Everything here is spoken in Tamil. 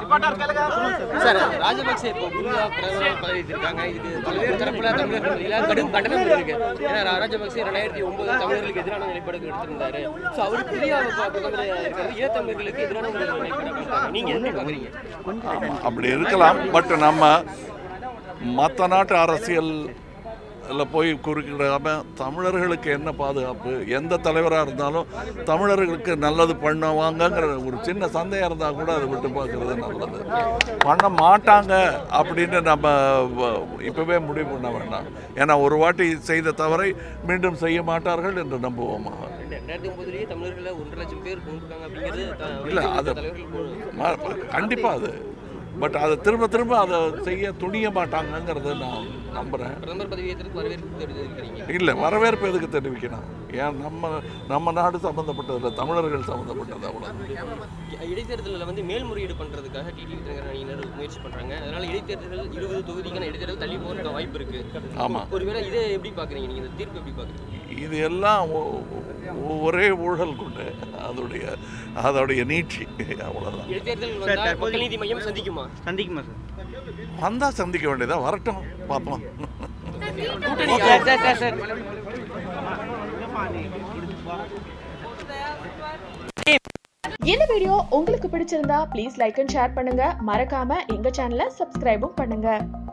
சார் ராஜபக்சே இப்போ புதிதாக பிரதமர் பதவி இருக்காங்க இதுக்கு பல்வேறு தரப்புல தமிழர்கள் மத்தியில கடும் கண்டனம் இருக்கு ஏன்னா ரா- ராஜபக்சே ரெண்டாயிரத்தி ஒன்பது தமிழர்களுக்கு எதிரான நிலைப்பாடு எடுத்திருந்தாரு ஸோ அவர் புதிதாக ப- பிரதமர் இருக்கிறது ஈழத்தமிழர்களுக்கு எதிரான ஒரு நிலைப்பாடு இருக்காங்க. நீங்க எப்படி பாக்குறீங்க ஆமா, அப்படி இருக்கலாம் பட் நம்ம மற்ற நாட்டு அரசியல் போய் குறுக்கிடாம தமிழர்களுக்கு என்ன பாதுகாப்பு எந்த தலைவராக இருந்தாலும் தமிழர்களுக்கு நல்லது பண்ணுவாங்கங்கிற ஒரு சின்ன சந்தேகம் இருந்தால் கூட அதை விட்டு பார்க்கறது நல்லது பண்ண மாட்டாங்க அப்படின்னு நம்ம வ- இப்பவே முடிவு பண்ண வேண்டாம் ஏன்னா ஒரு வாட்டி செய்த தவறை மீண்டும் செய்ய மாட்டார்கள் என்று நம்புவோமா ரெண்டாயிரத்தி ஒன்பதுலயே தமிழர்களை ஒன்றரை லட்சம் பேர் கொண்டிருக்காங்க அப்படிங்கிறது த- இல்ல, அது- தலைவர்கள் கண்டிப்பாக அது பட் அதை திரும்ப திரும்ப அதை செய்ய துணிய மாட்டாங்கங்கிறத நான் நம்புகிறேன் பிரதமர் பதவி ஏற்றதுக்கு வரவேற்பு தெரிவிக்கிறீங்க இல்லை வரவேற்பு எதுக்கு தெரிவிக்கணும் ஏன் நம்ம நம்ம நாடு சம்மந்தப்பட்டது இல்லை தமிழர்கள் சம்மந்தப்பட்டது அவ்வளோ இடைத்தேர்தலில் வந்து மேல்முறையீடு பண்றதுக்காக டிடிவி தினகரன் அணியினர் முயற்சி பண்றாங்க அதனால இடைத்தேர்தல் இருபது தொகுதிக்கான இடைத்தேர்தல் தள்ளி போகிறதுக்கு வாய்ப்பு இருக்கு ஆமாம் ஒருவேளை இதை எப்படி பாக்குறீங்க நீங்க இந்த தீர்ப்பு எப்படி பாக்குறீங்க இது எல்லாம் ஒ- ஒ- ஒரே ஊழல் கொண்டு அதோடைய அதோடைய நீட்சி அவ்வளோதான் இடைத்தேர்தல் வந்தா மக்கள் நீதி மையம் சந்திக்குமா சந்திக்குமா சார் வந்தால் சந்திக்க வேண்டியதா வரட்டும் பார்ப்போம் கூட்டணி சார் சார் சார் இந்த வீடியோ உங்களுக்கு பிடிச்சிருந்தா ப்ளீஸ் லைக் அண்ட் ஷேர் பண்ணுங்க மறக்காம எங்க சேனலை சப்ஸ்கிரைபும் பண்ணுங்க